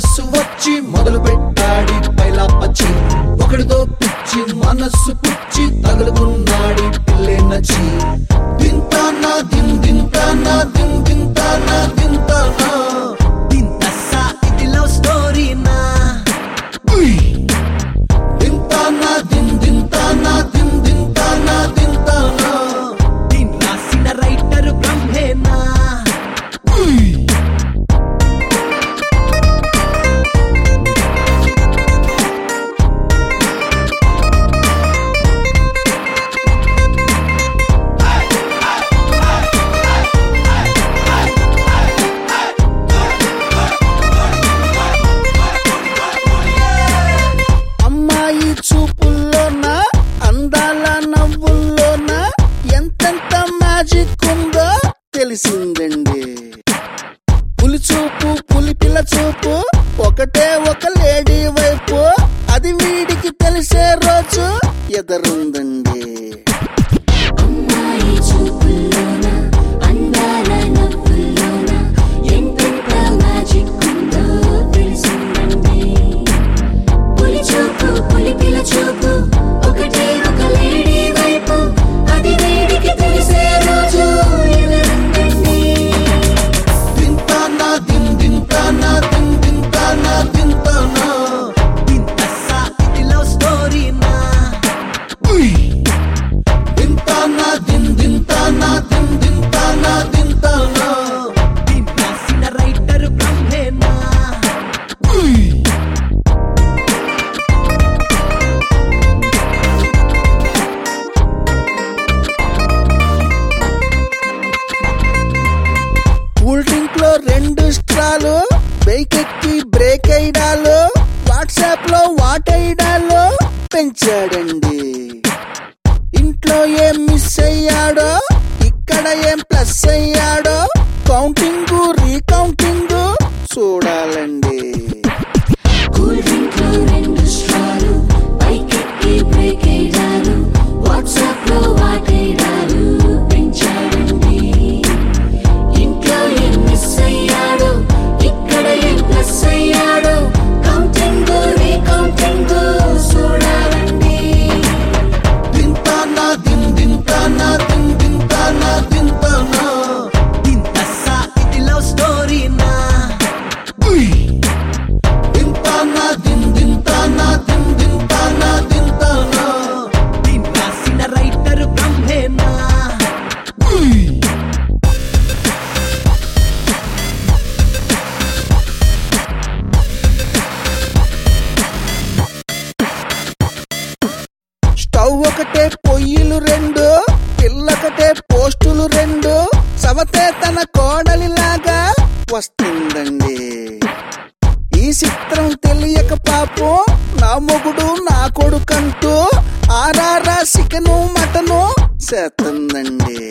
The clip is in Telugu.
మనస్సు వచ్చి మొదలు పెట్టాడి పైలా పచ్చి ఒకడితో పిచ్చి మనస్సు పుచ్చి తగులుకున్నాడి పిల్లే నచ్చి దింతానా దిన్ దింతానా దిన్ దింతానా దింతానా దింతస్సా ఇది లవ్ స్టోరీనా ఉయ్. దింతానా దిన్ దింతానా దిన్ దింతానా దింతానా దీన్ రాసిన రైటర్ బ్రహ్మేనా ఉయ్. అమ్మాయి చూపుల్లోన అందాల నవ్వుల్లోన ఎంతెంత మ్యాజిక్ ఉందో తెలిసిందండి పులి చూపు పులి పిల్ల చూపు ఒకటే ఒక లేడీ వైపు అది వీడికి తెలిసే రోజు ఎదురుందండి అమ్మాయి చూపుల్లోన అందాల నవ్వుల్లోన ఎంతెంత మ్యాజిక్ ఉందో తెలిసిందండి పులి చూపు పులి పిల్ల చూపు ఒకటే ఒక లేడీ వైపు అది వేడికి తెలిసే రోజు ఎదురుందండి తింటానా దిన్ దింతానా దిన్ దింతానా దింతానా దింతస్సా ఇది లవ్ స్టోరీనా ఉయ్. దింతానా దిన్ దింతానా దిన్ దింతానా దింతానా దీన్ రాసిన రైటర్ బ్రహ్మేనా ఉయ్. కూల్ డ్రింక్ లో రెండు స్ట్రాలు బైక్ ఎక్కి బ్రేక్ అయిడాలు వాట్సాప్ లో వాటైడాలు పెంచాడండి ఇంట్లో ఏం మిస్ అయ్యాడో ఇక్కడ ఏం ప్లస్ అయ్యాడో కౌంటింగ్ రీకౌంటింగ్ చూడాలండి కూల్ డ్రింక్ లో రెండు స్ట్రాలు బైక్ ఎక్కి బ్రేక్ అయ్యారు వాట్సాప్ లో వాటేడారు పెంచాడండి ఇంట్లో ఏం మిస్ అయ్యాడు ఇక్కడ ఏం ప్లస్ అయ్యాడు కౌంటింగ్ రీకౌంటింగ్ చూడాలండి దింతానా దిన్ దింతానా దిన్ దింతానా దింతానా దింతస్సా ఇది లవ్ స్టోరీనా ఉయ్. దింతానా దిన్ దింతానా దిన్ దింతానా దింతానా దీన్ రాసిన రైటర్ బ్రహ్మేనా ఉయ్. స్టవ్ ఒకటే పొయ్యిలు రెండు పిల్లకటే పోస్టులు రెండు సవతే తన కోడలిలాగా వస్తుందండి ఈ చిత్రం తెలియక పాపం నా మొగుడు నా కొడుకంటూ ఆరారా చికెను మటను చేస్తుందండి